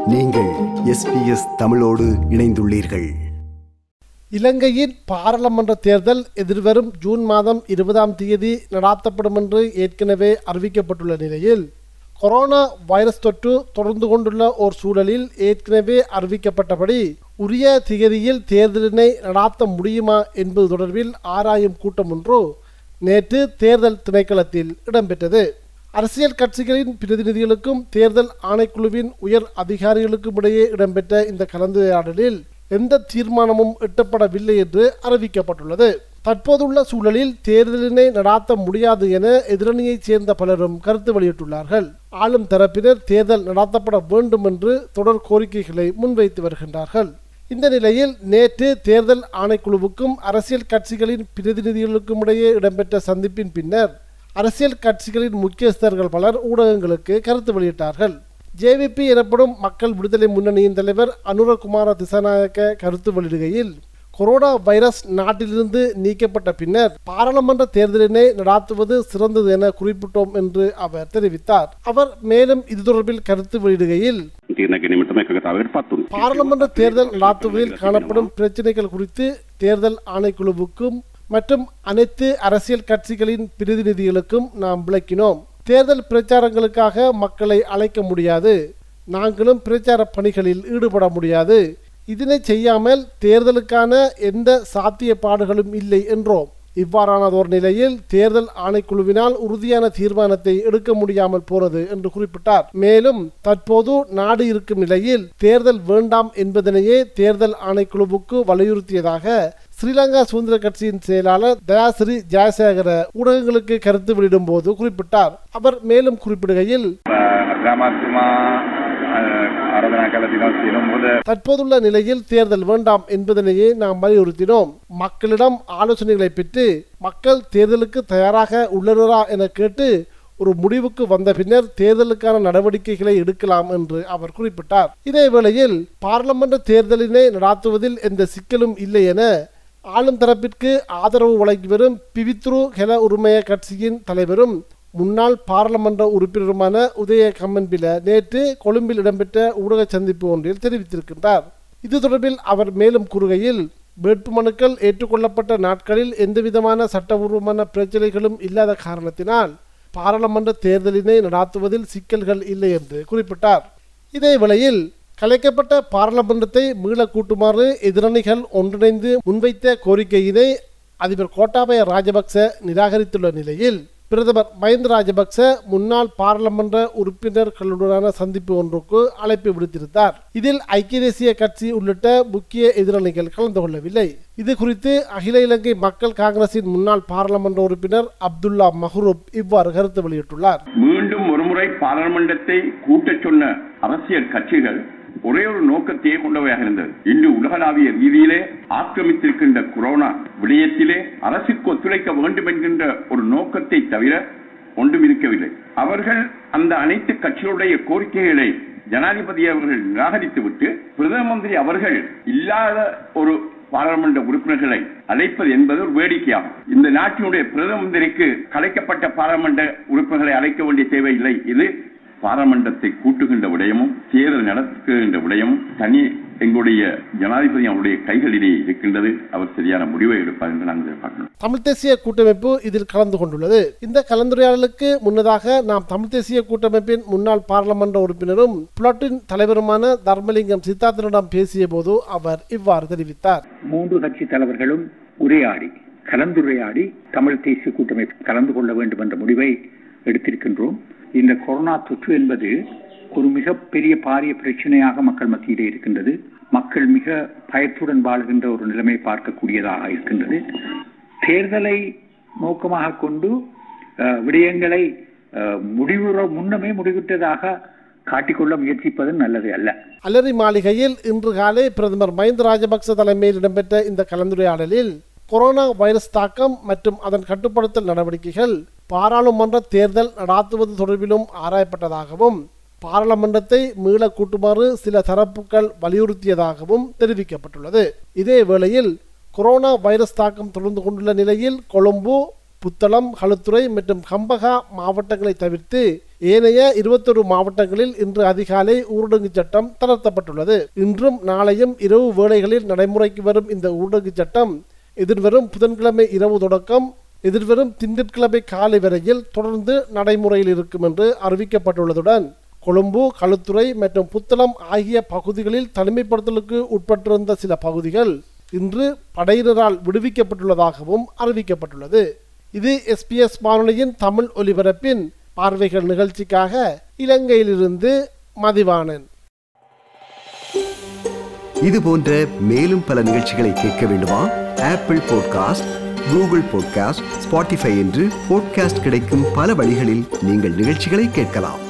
நீங்கள் எஸ்பிஎஸ் தமிழோடு இணைந்துள்ளீர்கள் இலங்கையின் பாராளுமன்ற தேர்தல் எதிர்வரும் ஜூன் மாதம் இருபதாம் தேதி நடாத்தப்படும் என்று ஏற்கனவே அறிவிக்கப்பட்டுள்ள நிலையில் கொரோனா வைரஸ் தொற்று தொடர்ந்து கொண்டுள்ள ஓர் சூழலில் ஏற்கனவே அறிவிக்கப்பட்டபடி உரிய திகதியில் தேர்தலினை நடாத்த முடியுமா என்பது தொடர்பில் ஆராயும் கூட்டம் ஒன்று நேற்று தேர்தல் திணைக்களத்தில் இடம்பெற்றது அரசியல் கட்சிகளின் பிரதிநிதிகளுக்கும் தேர்தல் ஆணைக்குழுவின் உயர் அதிகாரிகளுக்கும் இடையே இடம்பெற்ற இந்த கலந்துரையாடலில் எந்த தீர்மானமும் எட்டப்படவில்லை என்று அறிவிக்கப்பட்டுள்ளது தற்போதுள்ள சூழலில் தேர்தலினை நடாத்த முடியாது என எதிரணியைச் சேர்ந்த பலரும் கருத்து வெளியிட்டுள்ளார்கள் ஆளும் தரப்பினர் தேர்தல் நடாத்தப்பட வேண்டும் என்று தொடர் கோரிக்கைகளை முன்வைத்து வருகின்றார்கள் இந்த நிலையில் நேற்று தேர்தல் ஆணைக்குழுவுக்கும் அரசியல் கட்சிகளின் பிரதிநிதிகளுக்கும் இடையே இடம்பெற்ற சந்திப்பின் பின்னர் அரசியல் கட்சிகளின் முக்கியஸ்தர்கள் பலர் ஊடகங்களுக்கு கருத்து வெளியிட்டார்கள் ஜேவிபி எனப்படும் மக்கள் விடுதலை முன்னணியின் தலைவர் அனுரகுமார திசாநாயக்க கருத்து வெளியிடுகையில் கொரோனா வைரஸ் நாட்டிலிருந்து நீக்கப்பட்ட பின்னர் பாராளுமன்ற தேர்தலினை நடாத்துவது சிறந்தது என குறிப்பிட்டோம் என்று அவர் தெரிவித்தார் அவர் மேலும் இது தொடர்பில் கருத்து வெளியிடுகையில் තීරණ ගැනීමටම එකගතාවකට පත් වුණා. பாராளுமன்ற தேர்தல் நடாத்துவதில் காணப்படும் பிரச்சினைகள் குறித்து தேர்தல் ஆணைக்குழுவுக்கும் மற்றும் அனைத்து அரசியல் கட்சிகளின் பிரதிநிதிகளுக்கும் நாம் விளக்கினோம் தேர்தல் பிரச்சாரங்களுக்காக மக்களை அழைக்க முடியாது நாங்களும் பிரச்சார பணிகளில் ஈடுபட முடியாது இதனை செய்யாமல் தேர்தலுக்கான எந்த சாத்தியப்பாடுகளும் இல்லை என்றோம் இவ்வாறானதோர் நிலையில் தேர்தல் ஆணைக்குழுவினால் உறுதியான தீர்மானத்தை எடுக்க முடியாமல் போறது என்று குறிப்பிட்டார் மேலும் தற்போது நாடு இருக்கும் நிலையில் தேர்தல் வேண்டாம் என்பதனையே தேர்தல் ஆணைக்குழுவுக்கு வலியுறுத்தியதாக ஸ்ரீலங்கா சுதந்திர கட்சியின் செயலாளர் தயாசிரி ஜெயசேகர ஊடகங்களுக்கு கருத்து வெளியிடும் போது குறிப்பிட்டார் அவர் மேலும் குறிப்பிடுகையில் අග්‍රාමාත්‍යතුමා ආරාධනා කළ තිනවා සියලුම මොකද தற்போதுள்ள நிலையில் தேர்தல் வேண்டாம் என்பதனையே நாம் வலியுறுத்தினோம் மக்களிடம் ஆலோசனைகளை பெற்று மக்கள் தேர்தலுக்கு தயாராக உள்ளனரா என கேட்டு ஒரு முடிவுக்கு வந்த பின்னர் தேர்தலுக்கான நடவடிக்கைகளை எடுக்கலாம் என்று அவர் குறிப்பிட்டார் இதே வேளையில் பாராளுமன்ற தேர்தலினை நடாத்துவதில் எந்த சிக்கலும் இல்லை என ஆளும் தரப்பிற்கு ஆதரவு வழங்கி வரும் பிவித்ரு ஹெல உரிமைய கட்சியின் தலைவரும் முன்னாள் பாராளுமன்ற உறுப்பினருமான உதய கம்மன்பில நேற்று கொழும்பில் இடம்பெற்ற ஊடக சந்திப்பு ஒன்றில் தெரிவித்திருக்கின்றார் இது தொடர்பில் அவர் மேலும் கூறுகையில் வேட்புமனுக்கள் ஏற்றுக்கொள்ளப்பட்ட நாட்களில் எந்தவிதமான சட்டபூர்வமான பிரச்சனைகளும் இல்லாத காரணத்தினால் பாராளுமன்ற தேர்தலினை நடாத்துவதில் சிக்கல்கள் இல்லை என்று குறிப்பிட்டார் இதே வேளையில் கலைக்கப்பட்ட பாராளுமன்றத்தை மீள கூட்டுமாறு எதிரணிகள் ஒன்றிணைந்து முன்வைத்த கோரிக்கையினை அதிபர் கோட்டாபய ராஜபக்ச நிராகரித்துள்ள நிலையில் பிரதமர் மஹிந்த ராஜபக்ச முன்னாள் பாராளுமன்ற உறுப்பினர்களுடனான சந்திப்பு ஒன்றுக்கு அழைப்பு விடுத்திருந்தார் இதில் ஐக்கிய தேசிய கட்சி உள்ளிட்ட முக்கிய எதிரணிகள் கலந்து கொள்ளவில்லை இது குறித்து அகில இலங்கை மக்கள் காங்கிரசின் முன்னாள் பாராளுமன்ற உறுப்பினர் அப்துல்லா மஹ்ரூப் இவ்வாறு கருத்து வெளியிட்டுள்ளார் மீண்டும் ஒருமுறை பாராளுமன்றத்தை கூட்டச் சொன்ன அரசியல் கட்சிகள் ஒரே ஒரு நோக்கத்தையே கொண்டவையாக இருந்தது இன்று உலகளாவிய ரீதியிலே ஆக்கிரமித்திருக்கின்ற கொரோனா விடயத்திலே அரசுக்கு ஒத்துழைக்க வேண்டும் என்கின்ற ஒரு நோக்கத்தை தவிர ஒன்றும் இருக்கவில்லை அவர்கள் அந்த அனைத்து கட்சிகளுடைய கோரிக்கைகளை ஜனாதிபதி அவர்கள் நிராகரித்துவிட்டு பிரதம மந்திரி அவர்கள் இல்லாத ஒரு பாராளுமன்ற உறுப்பினர்களை அழைப்பது என்பது ஒரு வேடிக்கையாகும் இந்த நாட்டினுடைய பிரதம மந்திரிக்கு கலைக்கப்பட்ட பாராளுமன்ற உறுப்பினர்களை அழைக்க வேண்டிய தேவையில்லை இது பாராளுமன்றத்தை கூட்டுகின்ற விடயமும் தேர்தல் நடத்துகின்ற விடயமும் தனி எங்களுடைய ஜனாதிபதி அவருடைய கைகளிலே இருக்கின்றது அவர் சரியான முடிவை எடுப்பார் என்று நாங்கள் எதிர்பார்க்கிறோம் தமிழ் தேசிய கூட்டமைப்பு இதில் கலந்து கொண்டுள்ளது இந்த கலந்துரையாடலுக்கு முன்னதாக நாம் தமிழ் தேசிய கூட்டமைப்பின் முன்னாள் பாராளுமன்ற உறுப்பினரும் புலட்டின் தலைவருமான தர்மலிங்கம் சித்தார்த்தனிடம் பேசிய போது அவர் இவ்வாறு தெரிவித்தார் மூன்று கட்சி தலைவர்களும் உரையாடி கலந்துரையாடி தமிழ் தேசிய கூட்டமைப்பு கலந்து கொள்ள வேண்டும் என்ற முடிவை எடுத்திருக்கின்றோம் இந்த கொரோனா தொற்று என்பது ஒரு மிக பெரிய பாரிய பிரச்சனையாக மக்கள் மத்தியிலே இருக்கின்றது மக்கள் மிக பயத்துடன் வாழ்கின்ற ஒரு நிலைமை பார்க்கக்கூடியதாக இருக்கின்றது தேர்தலை நோக்கமாக கொண்டு அஹ், விடயங்களை அஹ், முடிவுற முன்னமே முடிவிட்டதாக காட்டிக்கொள்ள முயற்சிப்பது நல்லது அல்ல அலரி மாளிகையில் இன்று காலை பிரதமர் மஹிந்த ராஜபக்ச தலைமையில் இடம்பெற்ற இந்த கலந்துரையாடலில் கொரோனா வைரஸ் தாக்கம் மற்றும் அதன் கட்டுப்படுத்தல் நடவடிக்கைகள் பாராளுமன்ற தேர்தல் நடாத்துவது தொடர்பிலும் ஆராயப்பட்டதாகவும் பாராளுமன்றத்தை மீள கூட்டுமாறு சில தரப்புகள் வலியுறுத்தியதாகவும் தெரிவிக்கப்பட்டுள்ளது இதே வேளையில் கொரோனா வைரஸ் தாக்கம் தொடர்ந்து கொண்டுள்ள நிலையில் கொழும்பு புத்தளம் களுத்துறை மற்றும் கம்பகா மாவட்டங்களை தவிர்த்து ஏனைய இருபத்தொரு மாவட்டங்களில் இன்று அதிகாலை ஊரடங்கு சட்டம் தளர்த்தப்பட்டுள்ளது இன்றும் நாளையும் இரவு வேளைகளில் நடைமுறைக்கு வரும் இந்த ஊரடங்கு சட்டம் எதிர்வரும் புதன்கிழமை இரவு தொடக்கம் எதிர்வரும் திங்கட்கிழமை காலை வரையில் தொடர்ந்து நடைமுறையில் இருக்கும் என்று அறிவிக்கப்பட்டுள்ளதுடன் கொழும்பு களுத்துறை மற்றும் புத்தளம் ஆகிய பகுதிகளில் தனிமைப்படுத்தலுக்கு உட்பட்டிருந்த சில பகுதிகள் இன்று படையினரால் விடுவிக்கப்பட்டுள்ளதாகவும் அறிவிக்கப்பட்டுள்ளது இது எஸ்பிஎஸ் வானொலியின் தமிழ் ஒலிபரப்பின் பார்வைகள் நிகழ்ச்சிக்காக இலங்கையிலிருந்து மதிவாணன் இது போன்ற மேலும் பல நிகழ்ச்சிகளை கேட்க வேண்டுமா Apple podcast Google podcast Spotify என்று பாட்காஸ்ட் கிடைக்கும் பல வழிகளில் நீங்கள் நிகழ்ச்சிகளை கேட்கலாம்